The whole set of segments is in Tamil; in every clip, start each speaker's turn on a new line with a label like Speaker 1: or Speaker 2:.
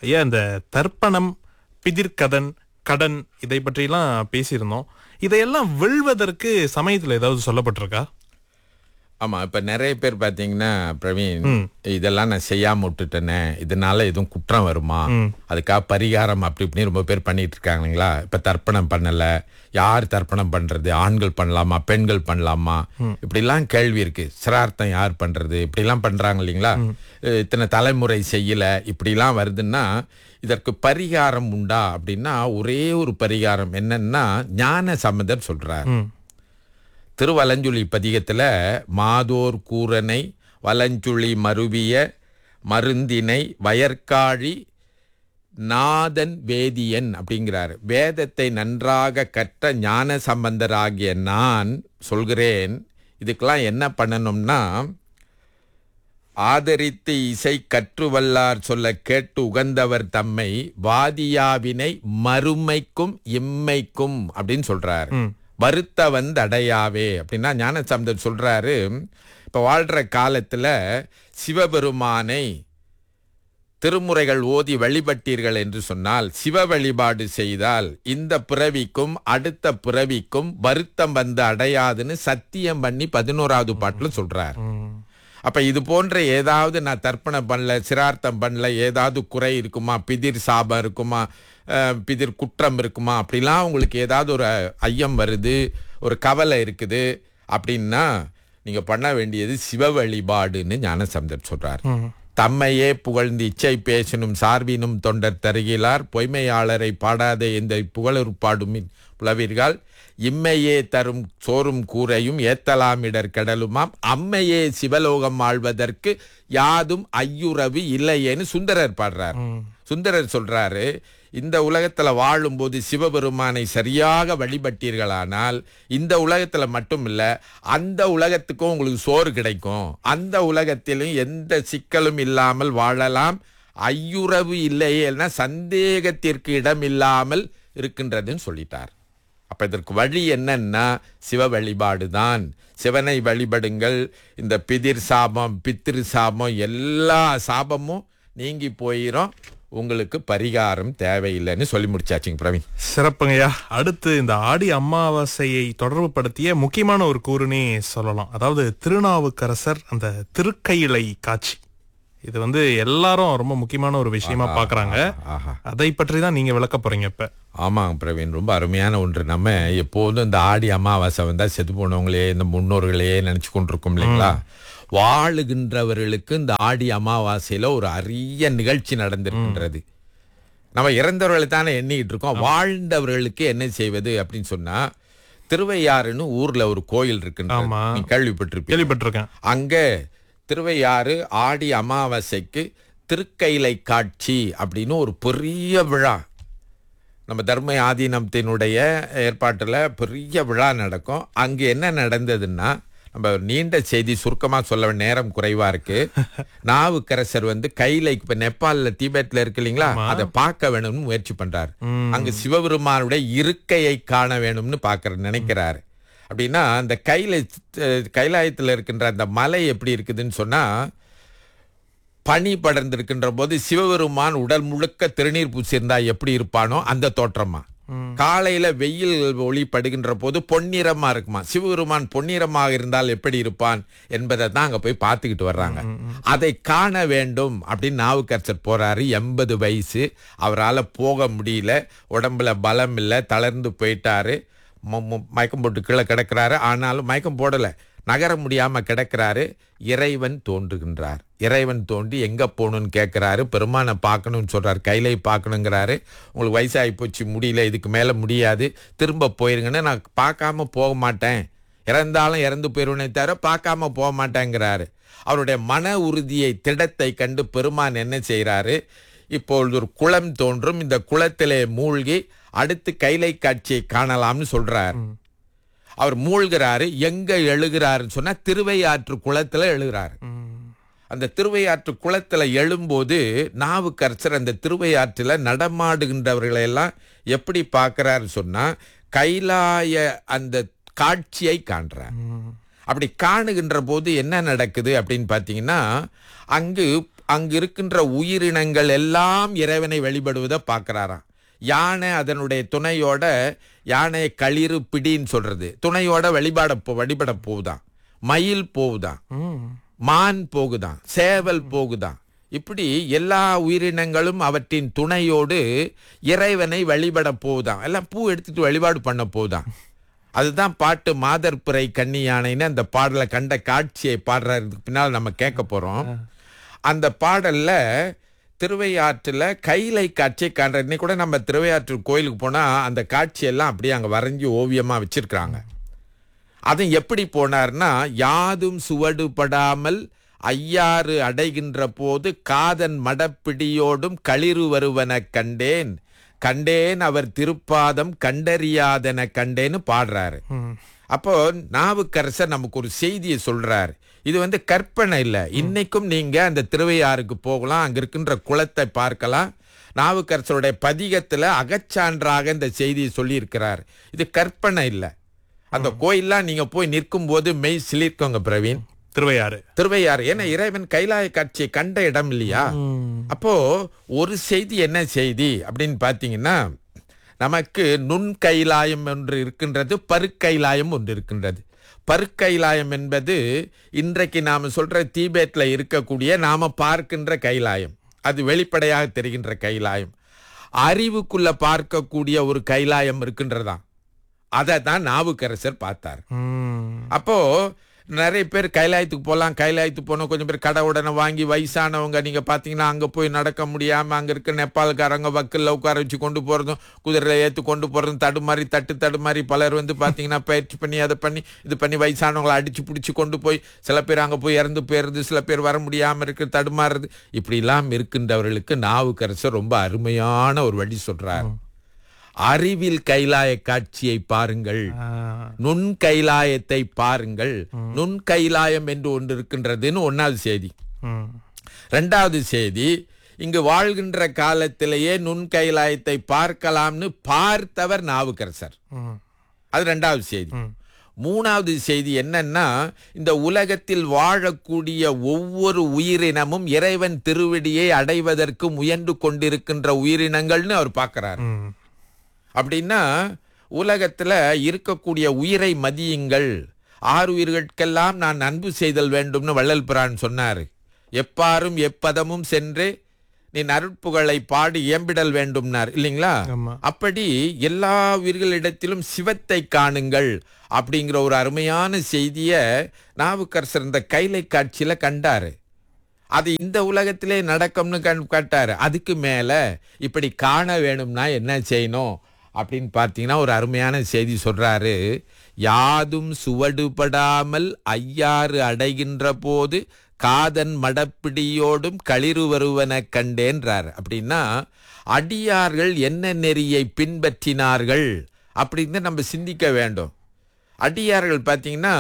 Speaker 1: ஐயா இந்த தர்ப்பணம் பிதிர்கதன் கடன் இதை பற்றிலாம் பேசியிருந்தோம் இதையெல்லாம் வெல்வதற்கு சமயத்துல ஏதாவது சொல்லப்பட்டிருக்கா
Speaker 2: ஆமா இப்ப நிறைய பேர் பாத்தீங்கன்னா பிரவீன் இதெல்லாம் நான் செய்யாம விட்டுட்டேனே இதனால எதுவும் குற்றம் வருமா அதுக்காக பரிகாரம் அப்படி இப்படின்னு ரொம்ப பேர் பண்ணிட்டு இருக்காங்க இல்லைங்களா இப்ப தர்ப்பணம் பண்ணல யார் தர்ப்பணம் பண்றது ஆண்கள் பண்ணலாமா பெண்கள் பண்ணலாமா இப்படிலாம் கேள்வி இருக்கு சிரார்த்தம் யார் பண்றது இப்படிலாம் பண்றாங்க இல்லைங்களா அஹ் இத்தனை தலைமுறை செய்யல இப்படிலாம் வருதுன்னா இதற்கு பரிகாரம் உண்டா அப்படின்னா ஒரே ஒரு பரிகாரம் என்னன்னா ஞான சம்மதர் சொல்றார் திருவலஞ்சுழி பதிகத்துல மாதோர் கூரனை வலஞ்சுழி மருவிய மருந்தினை வயற்காழி நாதன் வேதியன் அப்படிங்கிறார் வேதத்தை நன்றாக கற்ற ஞான சம்பந்தராகிய நான் சொல்கிறேன் இதுக்கெல்லாம் என்ன பண்ணணும்னா ஆதரித்து இசை கற்று வல்லார் சொல்ல கேட்டு உகந்தவர் தம்மை வாதியாவினை மறுமைக்கும் இம்மைக்கும் அப்படின்னு சொல்றாரு வருத்த வந்து அடையாவே அப்படின்னா ஞானசம்பந்தர் சொல்றாரு இப்ப வாழ்ற காலத்துல சிவபெருமானை திருமுறைகள் ஓதி வழிபட்டீர்கள் என்று சொன்னால் சிவ வழிபாடு செய்தால் இந்த பிறவிக்கும் அடுத்த பிறவிக்கும் வருத்தம் வந்து அடையாதுன்னு சத்தியம் பண்ணி பதினோராவது பாட்டுல சொல்றார் அப்ப இது போன்ற ஏதாவது நான் தர்ப்பணம் பண்ணல சிரார்த்தம் பண்ணல ஏதாவது குறை இருக்குமா பிதிர் சாபம் இருக்குமா அஹ், பிதிர் குற்றம் இருக்குமா அப்படிலாம் உங்களுக்கு ஏதாவது ஒரு ஐயம் வருது ஒரு கவலை இருக்குது அப்படின்னா நீங்க பண்ண வேண்டியது சிவ வழிபாடுன்னு ஞானசம்பந்தர் சொல்றார் தம்மையே புகழ்ந்து இச்சை பேசணும் சார்பினும் தொண்டர் தருகிலார் பொய்மையாளரை பாடாதே இந்த புகழற்பாடும் புலவீர்கள் இம்மையே தரும் சோறும் கூரையும் ஏத்தலாமிடர் கடலுமாம் அம்மையே சிவலோகம் ஆழ்வதற்கு யாதும் ஐயுறவு இல்லையேன்னு சுந்தரர் பாடுறார் சுந்தரர் சொல்றாரு இந்த உலகத்துல வாழும்போது சிவபெருமானை சரியாக வழிபட்டீர்களானால் இந்த உலகத்துல மட்டும் இல்ல அந்த உலகத்துக்கும் உங்களுக்கு சோறு கிடைக்கும் அந்த உலகத்திலும் எந்த சிக்கலும் இல்லாமல் வாழலாம் ஐயுறவு இல்லையேன்னா சந்தேகத்திற்கு இடம் இல்லாமல் இருக்கின்றதுன்னு சொல்லிட்டார் அப்ப இதற்கு வழி என்னன்னா சிவ வழிபாடு தான் சிவனை வழிபடுங்கள் இந்த பிதிர் சாபம் பித்திரு சாபம் எல்லா சாபமும் நீங்கி போயிரும் உங்களுக்கு பரிகாரம் தேவையில்லைன்னு சொல்லி முடிச்சாச்சுங்க பிரவீன்
Speaker 1: சிறப்புங்கய்யா அடுத்து இந்த ஆடி அமாவாசையை தொடர்புபடுத்திய முக்கியமான ஒரு கூறுனே சொல்லலாம் அதாவது திருநாவுக்கரசர் அந்த திருக்கையிலை காட்சி இது வந்து எல்லாரும் ரொம்ப முக்கியமான ஒரு விஷயமா பாக்குறாங்க
Speaker 2: ஆஹா
Speaker 1: அதை பற்றி தான் நீங்க விளக்க போறீங்க இப்ப
Speaker 2: ஆமாங்க பிரவீன் ரொம்ப அருமையான ஒன்று நம்ம எப்போதும் இந்த ஆடி அமாவாசை வந்தா செத்து போனவங்களே இந்த முன்னோர்களே நினைச்சு கொண்டிருக்கோம் இல்லைங்களா வாழுகின்றவர்களுக்கு இந்த ஆடி அமாவாசையில ஒரு அரிய நிகழ்ச்சி நடந்திருக்கின்றது நம்ம இறந்தவர்களை தானே எண்ணிக்கிட்டு இருக்கோம் வாழ்ந்தவர்களுக்கு என்ன செய்வது அப்படின்னு சொன்னா திருவையாறுன்னு ஊர்ல ஒரு கோயில் இருக்குன்னு
Speaker 1: ஆமா.
Speaker 2: நீ கேள்விப்பட்டிருப்பீங்க
Speaker 1: கேள்விப்பட்டிருக்கேன்
Speaker 2: அங்க திருவையாறு ஆடி அமாவாசைக்கு திருக்கைலை காட்சி அப்படின்னு ஒரு பெரிய விழா நம்ம தர்ம ஆதீனத்தினுடைய ஏற்பாட்டில் பெரிய விழா நடக்கும் அங்கே என்ன நடந்ததுன்னா நம்ம நீண்ட செய்தி சுருக்கமா சொல்ல வேண்டிய நேரம் குறைவா இருக்கு நாவுக்கரசர் வந்து கையில இப்ப நேபாள்ல திபெத்ல இருக்கு இல்லைங்களா அதை பார்க்க வேணும்னு முயற்சி பண்றாரு அங்க சிவபெருமானுடைய இருக்கையை காண வேணும்னு பாக்குற நினைக்கிறாரு அப்படின்னா அந்த கையில அஹ், கைலாயத்துல இருக்கின்ற அந்த மலை எப்படி இருக்குதுன்னு சொன்னா பனி படர்ந்திருக்கின்ற போது சிவபெருமான் உடல் முழுக்க திருநீர் பூசியிருந்தா எப்படி இருப்பானோ அந்த தோற்றமா காலையில வெயில் ஒளி படுகின்ற போது பொன்னிறமா இருக்குமா சிவபெருமான் பொன்னிறமாக இருந்தால் எப்படி இருப்பான் என்பதை தான் அங்க போய் பார்த்துக்கிட்டு வர்றாங்க அதை காண வேண்டும் அப்படின்னு நாவுக்கரசர் போறாரு எண்பது வயசு அவரால் போக முடியல உடம்புல பலம் இல்லை தளர்ந்து போயிட்டாரு ம- ம- மயக்கம் போட்டு கீழே கிடக்கிறாரு ஆனாலும் மயக்கம் போடல நகர முடியாம கிடக்கிறாரு இறைவன் தோன்றுகின்றார் இறைவன் தோன்றி எங்க போகணும்னு கேட்கிறாரு பெருமானை பார்க்கணும்னு சொல்றாரு கையிலை பார்க்கணுங்கிறாரு உங்களுக்கு வயசாகி போச்சு முடியல இதுக்கு மேல முடியாது திரும்ப போயிருங்கன்னு நான் பார்க்காம போக மாட்டேன் இறந்தாலும் இறந்து போயிருவனே தவிர பார்க்காம போக மாட்டேங்கிறாரு அவருடைய மன உறுதியை திடத்தை கண்டு பெருமான் என்ன செய்றாரு இப்பொழுது ஒரு குளம் தோன்றும் இந்த குளத்திலே மூழ்கி அடுத்து கைலை காட்சியை காணலாம்னு சொல்றார் அவர் மூழ்கிறாரு எங்க எழுகிறாருன்னு சொன்னா திருவையாற்று குளத்துல எழுகிறாரு அந்த திருவையாற்று குளத்துல எழும்போது நாவுக்கரசர் அந்த திருவையாற்றுல நடமாடுகின்றவர்களை எல்லாம் எப்படி பார்க்கறாரு சொன்னா கைலாய அந்த காட்சியை காண்றார் அப்படி காணுகின்ற போது என்ன நடக்குது அப்படின்னு பார்த்தீங்கன்னா அங்கு அங்கு இருக்கின்ற உயிரினங்கள் எல்லாம் இறைவனை வழிபடுவதை பார்க்கறாராம் யானை அதனுடைய துணையோட யானையை களிறு பிடின்னு சொல்றது துணையோட வழிபாட போ வழிபட போகுதாம் மயில் போகுதாம்
Speaker 1: ம்.
Speaker 2: மான் போகுதாம் சேவல் போகுதாம் இப்படி எல்லா உயிரினங்களும் அவற்றின் துணையோடு இறைவனை வழிபட போகுதாம் எல்லாம் பூ எடுத்துட்டு வழிபாடு பண்ண போகுதாம் அதுதான் பாட்டு மாதர்பிறை கன்னி யானைன்னு அந்த பாடலை கண்ட காட்சியை பாடுறதுக்கு பின்னால் நம்ம கேட்க போறோம் அந்த பாடல்ல திருவையாற்றுல கைலை காட்சியை காண்ற இன்னைக்கு கூட நம்ம திருவையாற்று கோயிலுக்கு போனா அந்த காட்சியெல்லாம் அப்படியே அங்க வரைஞ்சி ஓவியமா வச்சிருக்கிறாங்க அது எப்படி போனார்னா யாதும் சுவடுபடாமல் ஐயாறு அடைகின்ற போது காதன் மடப்பிடியோடும் களிறு வருவன கண்டேன் கண்டேன் அவர் திருப்பாதம் கண்டறியாதன கண்டேன்னு பாடுறாரு
Speaker 1: ம்.
Speaker 2: அப்போ நாவுக்கரசர் நமக்கு ஒரு செய்தியை சொல்றார் இது வந்து கற்பனை இல்லை இன்னைக்கும் நீங்க அந்த திருவையாறுக்கு போகலாம் அங்க இருக்கின்ற குளத்தை பார்க்கலாம் நாவுக்கரசருடைய பதிகத்துல அகச்சான்றாக இந்த செய்தியை சொல்லியிருக்கிறார் இது கற்பனை இல்லை அந்த கோயில்லாம் நீங்க போய் நிற்கும் போது மெய் சிலிர்க்கோங்க பிரவீன்
Speaker 1: திருவையாறு
Speaker 2: திருவையாறு ஏன்னா இறைவன் கைலாய காட்சியை கண்ட இடம் இல்லையா
Speaker 1: ம்.
Speaker 2: அப்போ ஒரு செய்தி என்ன செய்தி அப்படின்னு பார்த்தீங்கன்னா நமக்கு நுண் கைலாயம் ஒன்று இருக்கின்றது பருக்கைலாயம் ஒன்று இருக்கின்றது பருக்கைலாயம் என்பது இன்றைக்கு நாம சொல்ற தீபேட்ல இருக்கக்கூடிய நாம பார்க்கின்ற கைலாயம் அது வெளிப்படையாக தெரிகின்ற கைலாயம் அறிவுக்குள்ள பார்க்கக்கூடிய ஒரு கைலாயம் இருக்கின்றதாம் அதை தான் நாவுக்கரசர் பார்த்தார்
Speaker 1: ம்.
Speaker 2: அப்போ நிறைய பேர் கைலாயத்துக்கு போகலாம் கைலாயத்துக்கு போனால் கொஞ்சம் பேர் கடை உடனே வாங்கி வயசானவங்க நீங்கள் பார்த்தீங்கன்னா அங்கே போய் நடக்க முடியாமல் அங்கே இருக்க நேபாளக்காரங்க வக்கல்ல உட்கார வச்சு கொண்டு போகிறதும் குதிரையில் ஏற்று கொண்டு போகிறதும் தடுமாறி தட்டு தடுமாறி பலர் வந்து பார்த்தீங்கன்னா பயிற்சி பண்ணி அதை பண்ணி இது பண்ணி வயசானவங்களை அடித்து பிடிச்சி கொண்டு போய் சில பேர் அங்கே போய் இறந்து போயிடுறது சில பேர் வர முடியாமல் இருக்கு தடுமாறுறது இப்படிலாம் இருக்கின்றவர்களுக்கு நாவுக்கரசர் ரொம்ப அருமையான ஒரு வழி சொல்றார் அறிவில் கைலாய காட்சியை பாருங்கள்
Speaker 1: ஆ.
Speaker 2: நுண் கைலாயத்தை பாருங்கள் நுண் கைலாயம் என்று ஒன்று இருக்கின்றதுன்னு ஒன்னாவது செய்தி
Speaker 1: ம்.
Speaker 2: ரெண்டாவது செய்தி இங்கு வாழ்கின்ற காலத்திலேயே நுண் கைலாயத்தை பார்க்கலாம்னு பார்த்தவர் நாவுக்கரசர்
Speaker 1: ம்.
Speaker 2: அது ரெண்டாவது செய்தி
Speaker 1: ம்.
Speaker 2: மூணாவது செய்தி என்னன்னா இந்த உலகத்தில் வாழக்கூடிய ஒவ்வொரு உயிரினமும் இறைவன் திருவடியை அடைவதற்கு முயன்று கொண்டிருக்கின்ற உயிரினங்கள்னு அவர் பார்க்கிறார்
Speaker 1: ம்.
Speaker 2: அப்படின்னா உலகத்துல இருக்கக்கூடிய உயிரை மதியுங்கள் ஆறு உயிர்களுக்கெல்லாம் நான் அன்பு செய்தல் வேண்டும்னு வள்ளல் பிரான் சொன்னார் எப்பாரும் எப்பதமும் சென்று நீ நருட்புகளை பாடி இயம்பிடல் வேண்டும்னார் இல்லைங்களா
Speaker 1: ஆமா.
Speaker 2: அப்படி எல்லா உயிர்களிடத்திலும் சிவத்தை காணுங்கள் அப்படிங்கிற ஒரு அருமையான செய்தியை நாவுக்கரசர் இந்த கைலை காட்சியில கண்டாரு அது இந்த உலகத்திலே நடக்கும்னு கண் காட்டாரு அதுக்கு மேல இப்படி காண வேணும்னா என்ன செய்யணும் அப்படின்னு பார்த்தீங்கன்னா ஒரு அருமையான செய்தி சொல்றாரு யாதும் சுவடுபடாமல் ஐயாறு அடைகின்ற போது காதன் மடப்பிடியோடும் களிறு வருவன கண்டேன்றார் அப்படின்னா அடியார்கள் என்ன நெறியை பின்பற்றினார்கள் அப்படின்னு நம்ம சிந்திக்க வேண்டும் அடியார்கள் பார்த்தீங்கன்னா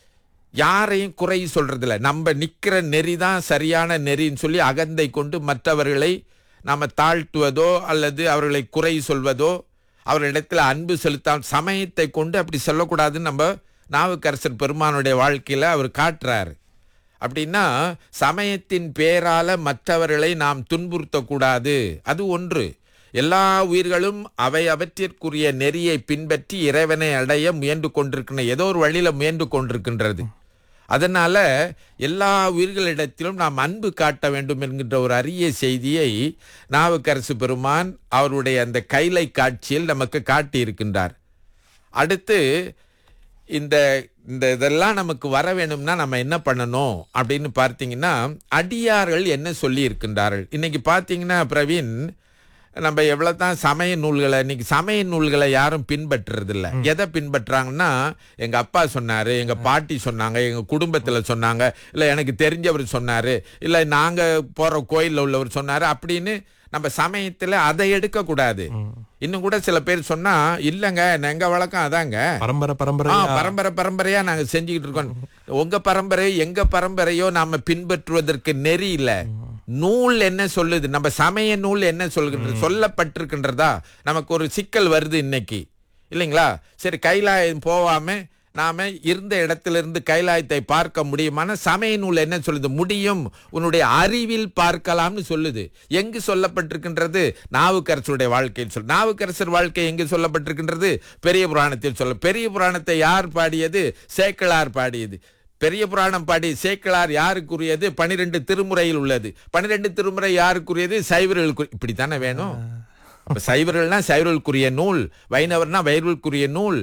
Speaker 2: யாரையும் குறை சொல்றதில்ல நம்ம நிக்கிற நெறி தான் சரியான நெறின்னு சொல்லி அகந்தை கொண்டு மற்றவர்களை நாம தாழ்த்துவதோ அல்லது அவர்களை குறை சொல்வதோ அவர்களிடத்துல அன்பு செலுத்தாம சமயத்தை கொண்டு அப்படி சொல்லக்கூடாதுன்னு நம்ம நாவுக்கரசர் பெருமானுடைய வாழ்க்கையில அவர் காட்டுறாரு அப்படின்னா சமயத்தின் பேரால மற்றவர்களை நாம் துன்புறுத்தக்கூடாது அது ஒன்று எல்லா உயிர்களும் அவை அவற்றிற்குரிய நெறியை பின்பற்றி இறைவனை அடைய முயன்று கொண்டிருக்கின்ற ஏதோ ஒரு வழியில முயன்று கொண்டிருக்கின்றது அதனால எல்லா உயிர்களிடத்திலும் நாம் அன்பு காட்ட வேண்டும் என்கின்ற ஒரு அரிய செய்தியை நாவுக்கரசு பெருமான் அவருடைய அந்த கைலை காட்சியில் நமக்கு காட்டி இருக்கின்றார் அடுத்து இந்த இந்த இதெல்லாம் நமக்கு வர வேணும்னா நம்ம என்ன பண்ணணும் அப்படின்னு பார்த்தீங்கன்னா அடியார்கள் என்ன சொல்லி இருக்கின்றார்கள் இன்னைக்கு பார்த்தீங்கன்னா பிரவீன் நம்ம எவ்வளவு தான் சமய நூல்களை இன்னைக்கு சமய நூல்களை யாரும் பின்பற்றுறது இல்ல எதை பின்பற்றுறாங்கன்னா எங்க அப்பா சொன்னாரு எங்க பாட்டி சொன்னாங்க எங்க குடும்பத்துல சொன்னாங்க இல்ல எனக்கு தெரிஞ்சவர் சொன்னாரு இல்ல நாங்க போற கோயில்ல உள்ளவர் சொன்னாரு அப்படின்னு நம்ம சமயத்துல அதை எடுக்க கூடாது இன்னும் கூட சில பேர் சொன்னா இல்லங்க எங்க வழக்கம் அதாங்க
Speaker 1: பரம்பரை பரம்பரை
Speaker 2: ஆ, பரம்பரை பரம்பரையா நாங்க செஞ்சுக்கிட்டு இருக்கோம் உங்க பரம்பரை எங்க பரம்பரையோ நாம பின்பற்றுவதற்கு நெறி இல்ல நூல் என்ன சொல்லுது நம்ம சமய நூல் என்ன சொல்கின்றது சொல்லப்பட்டிருக்கின்றதா நமக்கு ஒரு சிக்கல் வருது இன்னைக்கு இல்லைங்களா சரி கைலாயம் போவாம நாம இருந்த இடத்திலிருந்து கைலாயத்தை பார்க்க முடியுமான சமய நூல் என்ன சொல்லுது முடியும் உன்னுடைய அறிவில் பார்க்கலாம்னு சொல்லுது எங்கு சொல்லப்பட்டிருக்கின்றது நாவுக்கரசருடைய வாழ்க்கையில் சொல் நாவுக்கரசர் வாழ்க்கை எங்கு சொல்லப்பட்டிருக்கின்றது பெரிய புராணத்தில் சொல்ல பெரிய புராணத்தை யார் பாடியது சேக்கிழார் பாடியது பெரிய புராணம் பாடி சேக்கிழார் யாருக்குரியது பனிரெண்டு திருமுறையில் உள்ளது பனிரெண்டு திருமுறை யாருக்குரியது சைவர்களுக்கு இப்படித்தானே வேணும் அப்ப சைவர்கள்னா சைவர்களுக்குரிய நூல் வைணவர்னா வைணவர்களுக்குரிய நூல்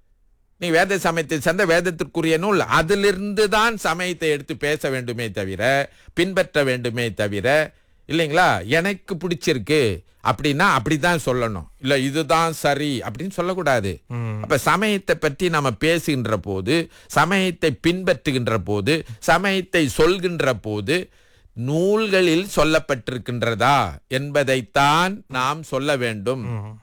Speaker 2: நீ வேத சமயத்தை சேர்ந்த வேதத்திற்குரிய நூல் அதிலிருந்து தான் சமயத்தை எடுத்து பேச வேண்டுமே தவிர பின்பற்ற வேண்டுமே தவிர இல்லைங்களா எனக்கு பிடிச்சிருக்கு அப்படின்னா அப்படிதான் சொல்லணும் இல்ல இதுதான் சரி அப்படின்னு சொல்லக்கூடாது அப்ப சமயத்தை பற்றி நம்ம பேசுகின்ற போது சமயத்தை பின்பற்றுகின்ற போது சமயத்தை சொல்கின்ற போது நூல்களில் சொல்லப்பட்டிருக்கின்றதா என்பதைத்தான் நாம் சொல்ல வேண்டும்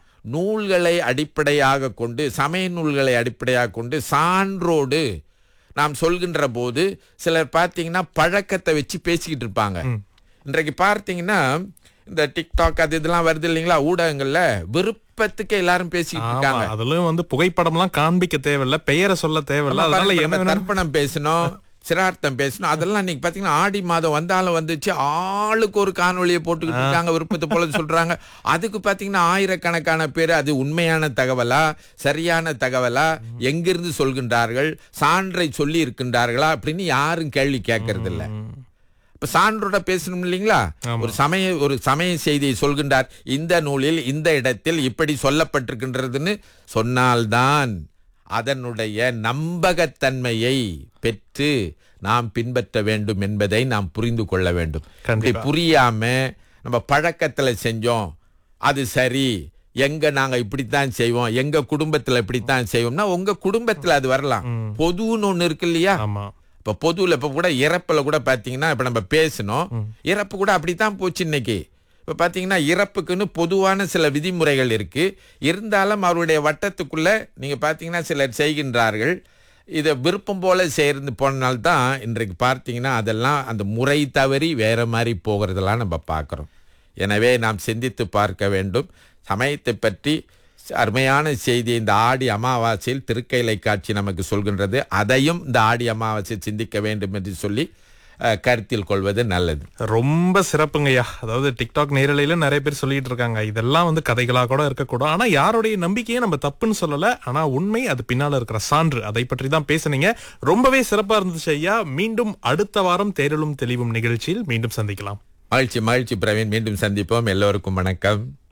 Speaker 2: நூல்களை அடிப்படையாக கொண்டு சமய நூல்களை அடிப்படையாக கொண்டு சான்றோடு நாம் சொல்கின்ற போது சிலர் பார்த்தீங்கன்னா பழக்கத்தை வச்சு பேசிக்கிட்டு இருப்பாங்க இன்றைக்கு பார்த்தீங்கன்னா இந்த டிக்டாக் அது இதெல்லாம் வருது இல்லைங்களா ஊடகங்கள்ல விருப்பத்துக்கு எல்லாரும் பேசிக்கிட்டு
Speaker 1: ஆமா
Speaker 2: இருக்காங்க
Speaker 1: அதுலயும் வந்து புகைப்படம்லாம் காண்பிக்க தேவையில்ல பெயரை சொல்ல தேவையில்ல அதனால
Speaker 2: பாருங்க,
Speaker 1: என்ன
Speaker 2: நம்ம
Speaker 1: வேணா-
Speaker 2: தர்ப்பணம் பேசணும் சிரார்த்தம் பேசணும் அதெல்லாம் இன்னைக்கு பாத்தீங்கன்னா ஆடி மாதம் வந்தாலும் வந்துச்சு ஆளுக்கு ஒரு காணொளியை போட்டுக்கிட்டு இருக்காங்க விருப்பத்தை போல சொல்றாங்க அதுக்கு பாத்தீங்கன்னா ஆயிரக்கணக்கான பேர் அது உண்மையான தகவலா சரியான தகவலா எங்கிருந்து சொல்கின்றார்கள் சான்றை சொல்லி இருக்கின்றார்களா அப்படின்னு யாரும் கேள்வி கேட்கறது இல்ல இப்ப சான்றோட பேசணும் இல்லைங்களா ஒரு சமய ஒரு சமய செய்தியை சொல்கின்றார் இந்த நூலில் இந்த இடத்தில் இப்படி சொல்லப்பட்டிருக்கின்றதுன்னு சொன்னால்தான் அதனுடைய நம்பகத்தன்மையை பெற்று நாம் பின்பற்ற வேண்டும் என்பதை நாம் புரிந்து கொள்ள வேண்டும்
Speaker 1: கண்டிப்பா.
Speaker 2: இப்படி புரியாம நம்ம பழக்கத்துல செஞ்சோம் அது சரி எங்க நாங்க இப்படித்தான் செய்வோம் எங்க குடும்பத்துல இப்படித்தான் செய்வோம்னா உங்க குடும்பத்துல அது வரலாம் பொதுன்னு ஒண்ணு இருக்கு இல்லையா
Speaker 1: ஆமா
Speaker 2: இப்ப பொதுவில் இப்ப கூட இறப்புல கூட பாத்தீங்கன்னா இப்ப நம்ம பேசணும் இறப்பு கூட அப்படித்தான் போச்சு இன்னைக்கு இப்ப பாத்தீங்கன்னா இறப்புக்குன்னு பொதுவான சில விதிமுறைகள் இருக்கு இருந்தாலும் அவருடைய வட்டத்துக்குள்ள நீங்க பாத்தீங்கன்னா சிலர் செய்கின்றார்கள் இதை விருப்பம் போல சேர்ந்து போனால்தான் இன்றைக்கு பார்த்தீங்கன்னா அதெல்லாம் அந்த முறை தவறி வேற மாதிரி போகிறதெல்லாம் நம்ம பார்க்குறோம் எனவே நாம் சிந்தித்து பார்க்க வேண்டும் சமயத்தை பற்றி அருமையான செய்தி இந்த ஆடி அமாவாசையில் திருக்கைலை காட்சி நமக்கு சொல்கின்றது அதையும் இந்த ஆடி அமாவாசை சிந்திக்க வேண்டும் என்று சொல்லி அஹ், கருத்தில் கொள்வது நல்லது
Speaker 1: ரொம்ப சிறப்புங்கய்யா அதாவது டிக்டாக் நேரலையில நிறைய பேர் சொல்லிட்டு இருக்காங்க இதெல்லாம் வந்து கதைகளா கூட இருக்கக்கூடும் ஆனா யாருடைய நம்பிக்கையை நம்ம தப்புன்னு சொல்லல ஆனா உண்மை அது பின்னால இருக்கிற சான்று அதை பற்றி தான் பேசுனீங்க ரொம்பவே சிறப்பா இருந்துச்சு ஐயா மீண்டும் அடுத்த வாரம் தேரலும் தெளிவும் நிகழ்ச்சியில் மீண்டும் சந்திக்கலாம்
Speaker 2: மகிழ்ச்சி மகிழ்ச்சி பிரவீன் மீண்டும் சந்திப்போம் எல்லோருக்கும் வணக்கம்